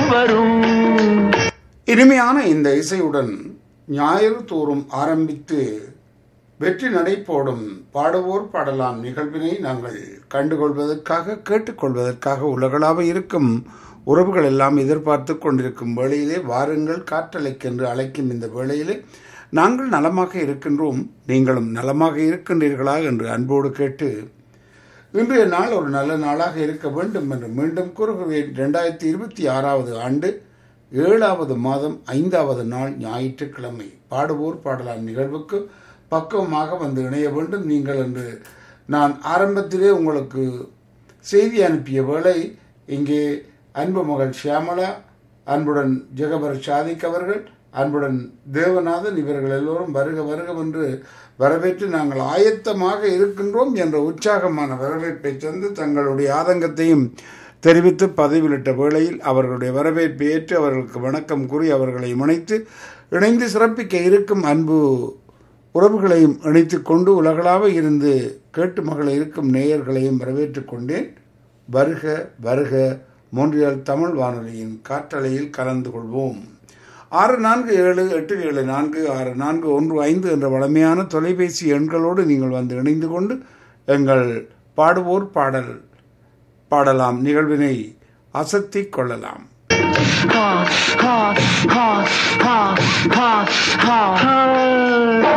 வரும் இனிமையான இந்த இசையுடன் ஞாயிறு தோறும் ஆரம்பித்து வெற்றி நடை போடும் பாடுவோர் பாடலாம் நிகழ்வினை நாங்கள் கண்டுகொள்வதற்காக கேட்டுக்கொள்வதற்காக உலகளாவ இருக்கும் உறவுகள் எல்லாம் எதிர்பார்த்து கொண்டிருக்கும் வேளையிலே வாருங்கள் காற்றலைக்கென்று அழைக்கும் இந்த வேளையிலே நாங்கள் நலமாக இருக்கின்றோம் நீங்களும் நலமாக இருக்கின்றீர்களா என்று அன்போடு கேட்டு இன்றைய நாள் ஒரு நல்ல நாளாக இருக்க வேண்டும் என்று மீண்டும் கூறுகிறேன் ரெண்டாயிரத்தி இருபத்தி ஆறாவது ஆண்டு ஏழாவது மாதம் ஐந்தாவது நாள் ஞாயிற்றுக்கிழமை பாடுவோர் பாடலாம் நிகழ்வுக்கு பக்குவமாக வந்து இணைய வேண்டும் நீங்கள் என்று நான் ஆரம்பத்திலே உங்களுக்கு செய்தி அனுப்பிய வேளை இங்கே அன்பு மகள் ஷியாமலா அன்புடன் ஜெகபர் சாதிக் அவர்கள் அன்புடன் தேவநாதன் இவர்கள் எல்லோரும் வருக வருக என்று வரவேற்று நாங்கள் ஆயத்தமாக இருக்கின்றோம் என்ற உற்சாகமான வரவேற்பை தந்து தங்களுடைய ஆதங்கத்தையும் தெரிவித்து பதவியிலிட்ட வேளையில் அவர்களுடைய வரவேற்பை ஏற்று அவர்களுக்கு வணக்கம் கூறி அவர்களை இணைத்து இணைந்து சிறப்பிக்க இருக்கும் அன்பு உறவுகளையும் இணைத்து கொண்டு உலகளாக இருந்து கேட்டு மகளை இருக்கும் நேயர்களையும் வரவேற்றுக் கொண்டேன் வருக வருக மோன்றியல் தமிழ் வானொலியின் காற்றலையில் கலந்து கொள்வோம் ஆறு நான்கு ஏழு எட்டு ஏழு நான்கு ஆறு நான்கு ஒன்று ஐந்து என்ற வளமையான தொலைபேசி எண்களோடு நீங்கள் வந்து இணைந்து கொண்டு எங்கள் பாடுவோர் பாடல் பாடலாம் நிகழ்வினை அசத்திக் கொள்ளலாம் ஹா ஹா ஹா ஹா ஹா ஹா ஹா